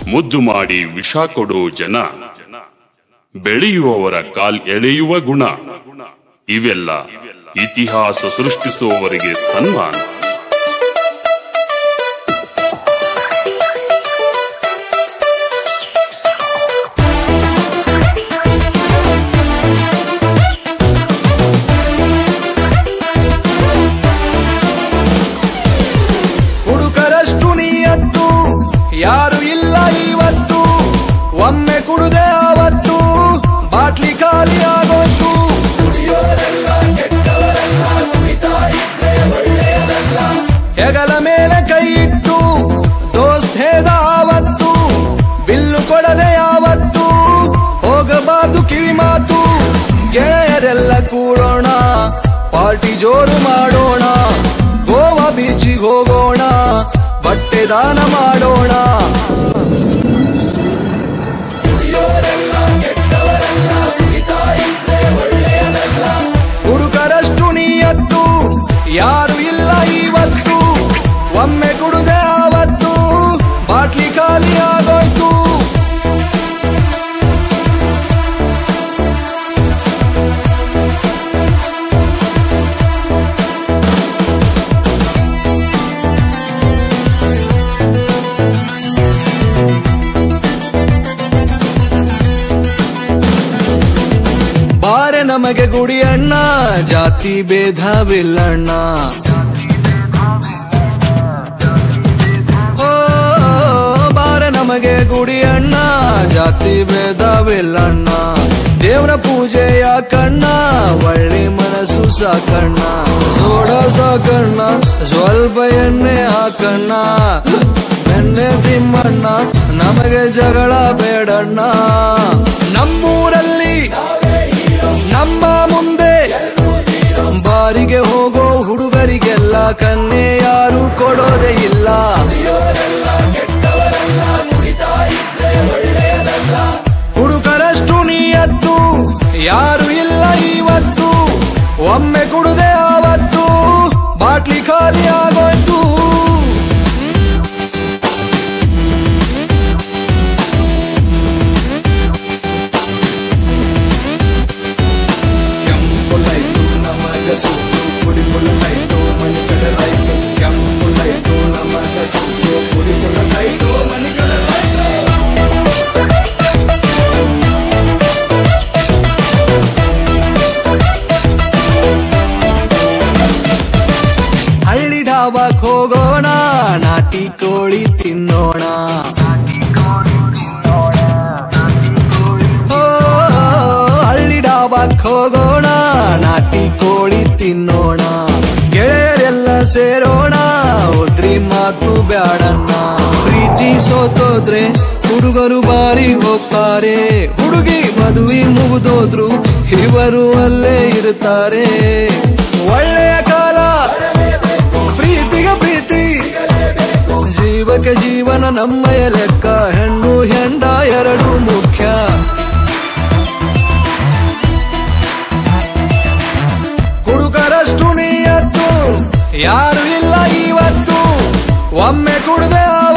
ಮುದ್ದು ಮಾಡಿ ವಿಷ ಕೊಡೋ ಜನ ಬೆಳೆಯುವವರ ಕಾಲ್ ಎಳೆಯುವ ಗುಣ ಇವೆಲ್ಲ ಇತಿಹಾಸ ಸೃಷ್ಟಿಸುವವರಿಗೆ ಸನ್ಮಾನ ಹುಡುಕರಷ್ಟು ನೀಯತ್ತು ಯಾರು ಇಲ್ಲ ಇವತ್ತು ಒಮ್ಮೆ ಕುಡುದೆ ಆವತ್ತು ಬಾಟ್ಲಿ ಖಾಲಿ ಆಗೋಯ್ತು ಹೆಗಲ ಮೇಲೆ ಕೈ ಇಟ್ಟು ದೋಸ್ತ್ ಹೇದ ಆವತ್ತು ಬಿಲ್ಲು ಕೊಡದೆ ಯಾವತ್ತು ಹೋಗಬಾರ್ದು ಕಿವಿ ಮಾತು ಗೆಳೆಯರೆಲ್ಲ ಕೂಡೋಣ ಪಾರ್ಟಿ ಜೋರು ಮಾಡೋಣ ಗೋವಾ ಬೀಚಿಗೆ ಹೋಗೋಣ ಬಟ್ಟೆ ದಾನ ಮಾಡೋಣ ಹುಡುಕರಷ್ಟು ನೀಯತ್ತು ಯಾರು ಇಲ್ಲ ಇವತ್ತು ಒಮ್ಮೆ ಕುಡುದೆ ಆವತ್ತು ಬಾಟ್ಲಿ ಖಾಲಿ ಆಗೋಯ್ತು ಬಾರೆ ನಮಗೆ ಗುಡಿ ಅಣ್ಣ ಜಾತಿ ಭೇದವಿಲ್ಲಣ್ಣ ಓ ಬಾರೆ ನಮಗೆ ಗುಡಿ ಅಣ್ಣ ಜಾತಿ ಭೇದವಿಲ್ಲಣ್ಣ ದೇವರ ಪೂಜೆ ಯಾಕಣ್ಣ ಒಳ್ಳೆ ಮನಸ್ಸು ಸಾಕಣ್ಣ ಸೋಡ ಸಾಕಣ್ಣ ಸ್ವಲ್ಪ ಎಣ್ಣೆ ಹಾಕಣ್ಣ ಎಣ್ಣೆ ತಿಮ್ಮಣ್ಣ ನಮಗೆ ಜಗಳ ಬೇಡಣ್ಣ ನಮ್ಮೂರಲ್ಲಿ ನಮ್ಮ ಮುಂದೆ ಬಾರಿಗೆ ಹೋಗೋ ಹುಡುಗರಿಗೆಲ್ಲ ಕನ್ನೆ ಯಾರು ಕೊಡೋದೇ ಇಲ್ಲ ಹುಡುಗರಷ್ಟು ನೀಯತ್ತು ಯಾರು ಇಲ್ಲ ಇವತ್ತು ಒಮ್ಮೆ ಕುಡುದೆ ಆವತ್ತು ಬಾಟ್ಲಿ ಖಾಲಿ ಆಗೋಯ್ತು ಕೆಂಪು ಲೈಟು ನಮಗ ಸುತ್ತು ಕುಡಿಪುಳ ಲೈಟು ಮಣಿಕಡ ಲೈಟು ಕೆಂಪು ಲೈಟು ನಮಗ ಸುತ್ತು ಕುಡಿಪುಳ ಲೈಟು ಮಣಿಕಡ ಲೈಟು ಹಳ್ಳಿ ಢಾಬಾಕ್ ಹೋಗೋಣ ನಾಟಿ ಕೋಳಿ ತಿನ್ನೋಣ ಓ, ಹಳ್ಳಿ ಢಾಬಾಕ್ ಹೋಗೋಣ ನಾಟಿ ಕೋಳಿ ತಿನ್ನೋಣ ಗೆಳೆಯರೆಲ್ಲ ಸೇರೋಣ ಉದ್ರಿ ಮಾತು ಬ್ಯಾಡಣ್ಣ ಪ್ರೀತಿ ಸೋತೋದ್ರೆ ಹುಡುಗರು ಬಾರಿ ಹೋಗ್ತಾರೆ ಹುಡುಗಿ ಮದುವೆ ಮುಗಿದೋದ್ರು ಇವರು ಅಲ್ಲೇ ಇರುತ್ತಾರೆ ಒಳ್ಳೆಯ ಕಾಲ ಪ್ರೀತಿಗೆ ಪ್ರೀತಿ ಜೀವಕ್ಕೆ ಜೀವನ ನಮ್ಮಯ ಲೆಕ್ಕ ಹೆಣ್ಣು ಹೆಂಡ ಎರಡು ಮುಖ್ಯ ಕುಡುಕರಷ್ಟು ನೀಯತ್ತು ಯಾರು ಇಲ್ಲ ಇವತ್ತು ಒಮ್ಮೆ ಕುಡ್ದೆ